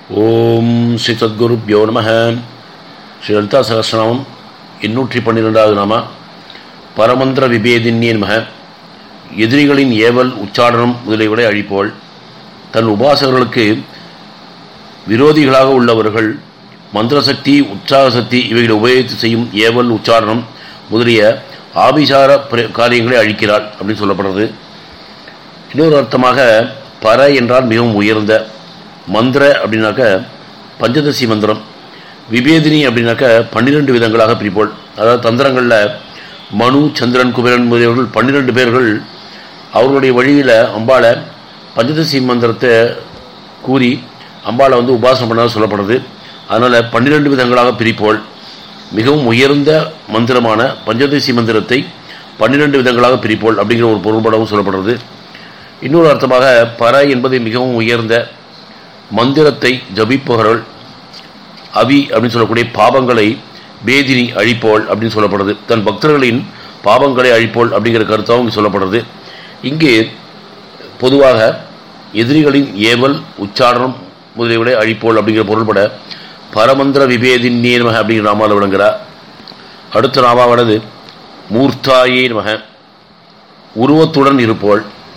ஓம் ஸ்ரீ சத்குருப்யோ நம ஸ்ரீ லலிதா சகசிரநாமம் எண்ணூற்றி பன்னிரெண்டாவது நாம பரமந்திர விபேதின்யே நம எதிரிகளின் ஏவல் உச்சாடனம் முதலியவரை அழிப்போள் தன் உபாசகர்களுக்கு விரோதிகளாக உள்ளவர்கள் மந்திரசக்தி உற்சாக சக்தி இவைகளை உபயோகித்து செய்யும் ஏவல் உச்சாரணம் முதலிய ஆபிசார பிர- காரியங்களை அழிக்கிறாள் அப்படின்னு சொல்லப்படுறது இன்னொரு அர்த்தமாக பர என்றால் மிகவும் உயர்ந்த மந்திர அப்படின்னாக்க பஞ்சதசி மந்திரம் விபேதினி அப்படின்னாக்க பன்னிரெண்டு விதங்களாக பிரிப்போள் அதாவது தந்திரங்களில் மனு சந்திரன் குபேரன் முதலியவர்கள் பன்னிரெண்டு பேர்கள் அவர்களுடைய வழியில் அம்பாளை பஞ்சதசி மந்திரத்தை கூறி அம்பாளை வந்து உபாசனம் பண்ண சொல்லப்படுறது அதனால் பன்னிரெண்டு விதங்களாக பிரிப்போள் மிகவும் உயர்ந்த மந்திரமான பஞ்சதசி மந்திரத்தை பன்னிரெண்டு விதங்களாக பிரிப்போள் அப்படிங்கிற ஒரு பொருள்படவும் சொல்லப்படுறது இன்னொரு அர்த்தமாக பர என்பது மிகவும் உயர்ந்த மந்திரத்தை ஜபிப்பவர்கள் அவி அப்படின்னு சொல்லக்கூடிய பாவங்களை பேதினி அழிப்போள் அப்படின்னு சொல்லப்படுறது தன் பக்தர்களின் பாவங்களை அழிப்போள் அப்படிங்கிற கருத்தாகவும் இங்கு சொல்லப்படுறது இங்கு பொதுவாக எதிரிகளின் ஏவல் உச்சாரணம் முதலியவரை அழிப்போள் அப்படிங்கிற பொருள்பட பரமந்திர விபேதின்யே நமக அப்படிங்கிற நாமால் விளங்குகிறார் அடுத்த நாமாவானது மூர்த்தாயே நமக உருவத்துடன் இருப்போள்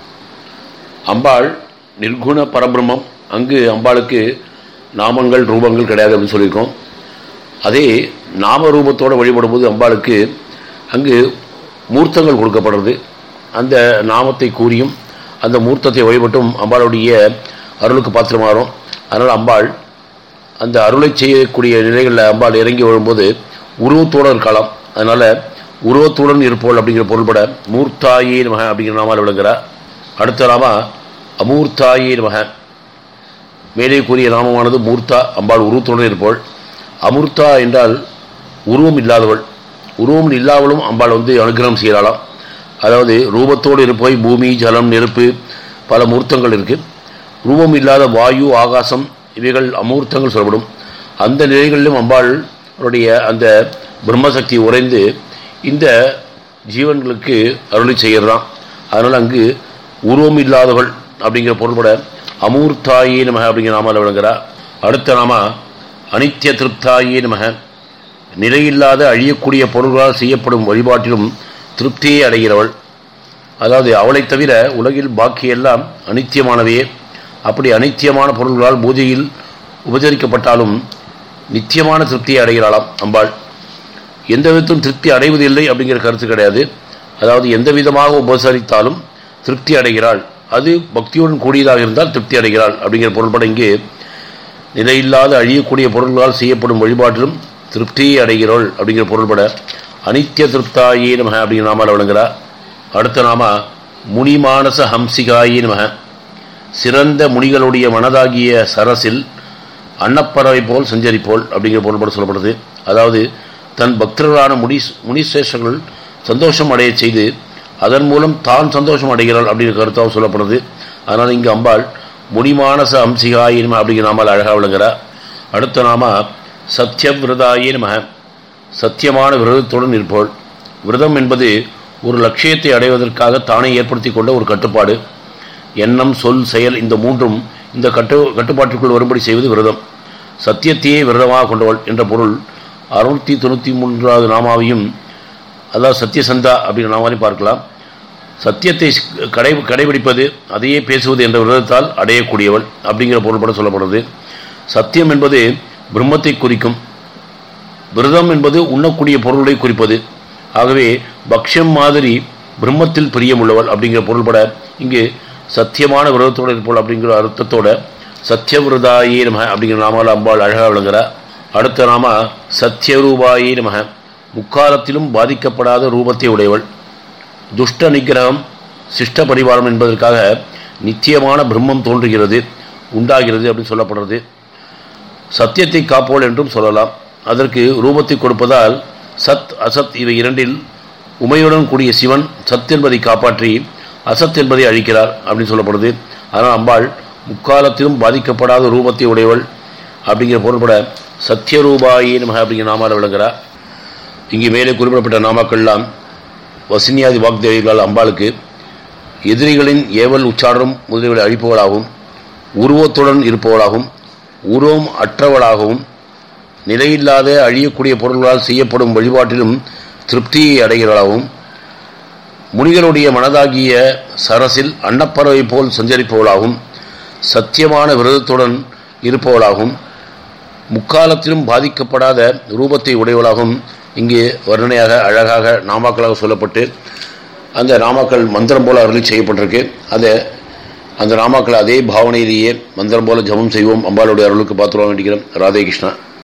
அம்பாள் நிர்குண பரபிரம்மம் அங்கு அம்பாளுக்கு நாமங்கள் ரூபங்கள் கிடையாது அப்படின்னு சொல்லியிருக்கோம் அதே நாம ரூபத்தோடு வழிபடும்போது அம்பாளுக்கு அங்கு மூர்த்தங்கள் கொடுக்கப்படுறது அந்த நாமத்தை கூறியும் அந்த மூர்த்தத்தை வழிபட்டும் அம்பாளுடைய அருளுக்கு பாத்திரமாறும் அதனால் அம்பாள் அந்த அருளை செய்யக்கூடிய நிலைகளில் அம்பாள் இறங்கி வரும்போது உருவத்தோடு இருக்கலாம் அதனால் உருவத்துடன் இருப்போள் அப்படிங்கிற பொருள்பட மூர்த்தாயே நமக அப்படிங்கிற நாமால் விளங்குகிறார் அடுத்த நாம அமூர்த்தாயே நமக மேலே கூறிய நாமமானது மூர்த்தா அம்பாள் உருவத்துடன் இருப்போள் அமூர்த்தா என்றால் உருவம் இல்லாதவள் உருவம் இல்லாதவளும் அம்பாள் வந்து அனுகிரகம் செய்யலாம் அதாவது ரூபத்தோடு இருப்போய் பூமி ஜலம் நெருப்பு பல மூர்த்தங்கள் இருக்கு ரூபம் இல்லாத வாயு ஆகாசம் இவைகள் அமூர்த்தங்கள் சொல்லப்படும் அந்த நிலைகளிலும் அம்பாள் அவருடைய அந்த பிரம்மசக்தி உறைந்து இந்த ஜீவன்களுக்கு அருளி செய்யறான் அதனால் அங்கு உருவம் இல்லாதவள் அப்படிங்கிற பொருள்பட அமூர்த்தாயே நமக அப்படிங்கிற நாமால் விளங்குறா அடுத்த நாம அனித்திய திருப்தாயே நமக நிலையில்லாத அழியக்கூடிய பொருள்களால் செய்யப்படும் வழிபாட்டிலும் திருப்தியை அடைகிறவள் அதாவது அவளைத் தவிர உலகில் பாக்கி எல்லாம் அனித்தியமானவையே அப்படி அனித்தியமான பொருள்களால் பூஜையில் உபச்சரிக்கப்பட்டாலும் நித்தியமான திருப்தியை அடைகிறாளாம் அம்பாள் எந்த விதத்திலும் திருப்தி அடைவதில்லை அப்படிங்கிற கருத்து கிடையாது அதாவது எந்த விதமாக உபசரித்தாலும் திருப்தி அடைகிறாள் அது பக்தியுடன் கூடியதாக இருந்தால் திருப்தி அடைகிறாள் அப்படிங்கிற பொருள்பட இங்கு நிலையில்லாத அழியக்கூடிய பொருள்களால் செய்யப்படும் வழிபாட்டிலும் திருப்தியை அடைகிறாள் அப்படிங்கிற பொருள்பட அனித்திய திருப்தாயே நமக அப்படிங்கிற நாமால் விளங்குகிறார் அடுத்த நாம முனிமானச ஹம்சிகாயே நமக சிறந்த முனிகளுடைய மனதாகிய சரசில் அன்னப்பறவை போல் சஞ்சரிப்போல் அப்படிங்கிற பொருள்பட சொல்லப்படுது அதாவது தன் பக்தர்களான முனி முனிசேஷர்கள் சந்தோஷம் அடைய செய்து அதன் மூலம் தான் சந்தோஷம் அடைகிறாள் அப்படிங்கிற கருத்தாக சொல்லப்படுது அதனால் இங்கு அம்பாள் முனிமானச அம்சிகாயின் அப்படிங்கிற நாமால் அழகாக விளங்குகிறார் அடுத்த நாம சத்தியவிரதாயே நமக சத்தியமான விரதத்துடன் இருப்போள் விரதம் என்பது ஒரு லட்சியத்தை அடைவதற்காக தானே ஏற்படுத்தி கொண்ட ஒரு கட்டுப்பாடு எண்ணம் சொல் செயல் இந்த மூன்றும் இந்த கட்டு கட்டுப்பாட்டிற்குள் வரும்படி செய்வது விரதம் சத்தியத்தையே விரதமாக கொண்டவள் என்ற பொருள் அறுநூற்றி தொண்ணூற்றி மூன்றாவது நாமாவையும் அதாவது சத்தியசந்தா அப்படிங்கிற நாமாவையும் பார்க்கலாம் சத்தியத்தை கடை கடைபிடிப்பது அதையே பேசுவது என்ற விரதத்தால் அடையக்கூடியவள் அப்படிங்கிற பொருள்பட சொல்லப்படுறது சத்தியம் என்பது பிரம்மத்தை குறிக்கும் விரதம் என்பது உண்ணக்கூடிய பொருளை குறிப்பது ஆகவே பக்ஷம் மாதிரி பிரம்மத்தில் பிரியமுள்ளவள் அப்படிங்கிற பொருள்பட இங்கு சத்தியமான விரதத்தோடு இருப்போள் அப்படிங்கிற அர்த்தத்தோட சத்தியவிரதாயே நமக அப்படிங்கிற நாமால் அம்பாள் அழகாக விளங்குகிறார் அடுத்த நாம சத்தியரூபாயே நமக முக்காலத்திலும் பாதிக்கப்படாத ரூபத்தை உடையவள் துஷ்ட நிகிரகம் சிஷ்ட பரிவாரம் என்பதற்காக நித்தியமான பிரம்மம் தோன்றுகிறது உண்டாகிறது அப்படின்னு சொல்லப்படுறது சத்தியத்தை காப்போல் என்றும் சொல்லலாம் அதற்கு ரூபத்தை கொடுப்பதால் சத் அசத் இவை இரண்டில் உமையுடன் கூடிய சிவன் சத் என்பதை காப்பாற்றி அசத் என்பதை அழிக்கிறார் அப்படின்னு சொல்லப்படுது அதனால் அம்பாள் முக்காலத்திலும் பாதிக்கப்படாத ரூபத்தை உடையவள் அப்படிங்கிற பொருள்பட சத்தியரூபாயே நமக அப்படிங்கிற நாமால் விளங்குகிறார் இங்கே மேலே குறிப்பிடப்பட்ட நாமாக்கள்லாம் வசினியாதி வாக்தேவிகளால் அம்பாளுக்கு எதிரிகளின் ஏவல் உச்சாரணம் முதலியவர்களை அழிப்பவளாகவும் உருவத்துடன் இருப்பவளாகவும் உருவம் அற்றவளாகவும் நிலையில்லாத அழியக்கூடிய பொருள்களால் செய்யப்படும் வழிபாட்டிலும் திருப்தியை அடைகிறவளாகவும் முனிகளுடைய மனதாகிய சரசில் அன்னப்பறவை போல் சஞ்சரிப்பவளாகவும் சத்தியமான விரதத்துடன் இருப்பவளாகவும் முக்காலத்திலும் பாதிக்கப்படாத ரூபத்தை உடையவளாகவும் இங்கே வர்ணனையாக அழகாக நாமாக்களாக சொல்லப்பட்டு அந்த நாமாக்கள் மந்திரம் போல அருளி செய்யப்பட்டிருக்கு அதை அந்த நாமாக்களை அதே பாவனையிலேயே மந்திரம் போல ஜபம் செய்வோம் அம்பாளுடைய அருளுக்கு பார்த்துருவோம் வேண்டிக்கிறோம் ராதே கிருஷ்ணா